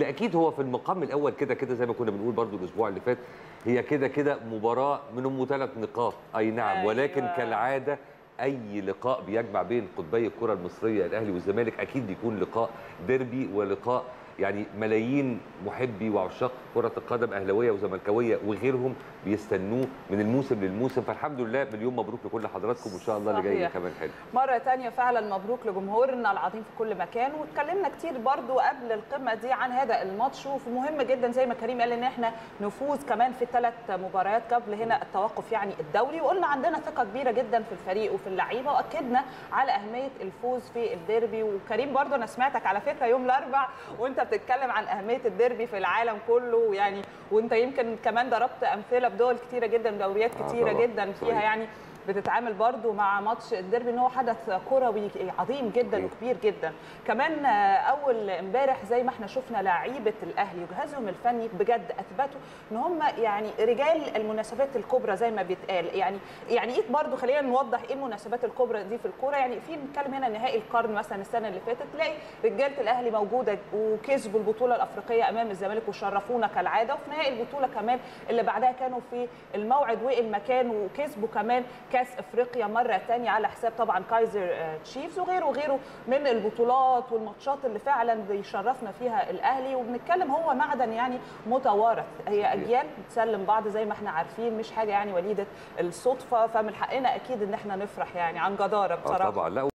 واللي اكيد هو في المقام الاول كده كده زي ما كنا بنقول برضو الاسبوع اللي فات هي كده كده مباراه من ام ثلاث نقاط اي نعم أيوة. ولكن كالعاده اي لقاء بيجمع بين قطبي الكره المصريه الاهلي والزمالك اكيد بيكون لقاء ديربي ولقاء يعني ملايين محبي وعشاق كره القدم اهلاويه وزملكاويه وغيرهم بيستنوه من الموسم للموسم فالحمد لله مليون مبروك لكل حضراتكم وان شاء الله اللي جاي صحيح. كمان حلو مرة تانية فعلا مبروك لجمهورنا العظيم في كل مكان واتكلمنا كتير برضو قبل القمة دي عن هذا الماتش ومهم جدا زي ما كريم قال ان احنا نفوز كمان في الثلاث مباريات قبل هنا التوقف يعني الدوري وقلنا عندنا ثقة كبيرة جدا في الفريق وفي اللعيبة واكدنا على اهمية الفوز في الديربي وكريم برضو انا سمعتك على فكرة يوم الاربع وانت بتتكلم عن اهمية الديربي في العالم كله يعني وانت يمكن كمان ضربت امثلة بدول كتيرة جدا دوريات آه كتيرة طبعاً. جدا فيها صحيح. يعني بتتعامل برضو مع ماتش الديربي ان هو حدث كروي عظيم جدا صحيح. وكبير جدا كمان آه، اول امبارح زي ما احنا شفنا لعيبه الاهلي وجهازهم الفني بجد اثبتوا ان هم يعني رجال المناسبات الكبرى زي ما بيتقال يعني يعني ايه برضو خلينا نوضح ايه المناسبات الكبرى دي في الكوره يعني في بنتكلم هنا نهائي القرن مثلا السنه اللي فاتت تلاقي رجاله الاهلي موجوده وكسبوا البطوله الافريقيه امام الزمالك وشرفونا كالعاده وفي نهائي البطوله كمان اللي بعدها كانوا في الموعد والمكان وكسبوا كمان كاس افريقيا مره ثانيه على حساب طبعا كايزر آه، تشيفز وغيره وغيره من البطولات والماتشات اللي فعلا بيشرفنا فيها الاهلي وبنتكلم هو معدن يعني متوارث هي اجيال بتسلم بعض زي ما احنا عارفين مش حاجه يعني وليده الصدفه فمن حقنا اكيد ان احنا نفرح يعني عن جداره اه بصراحه طبعا لا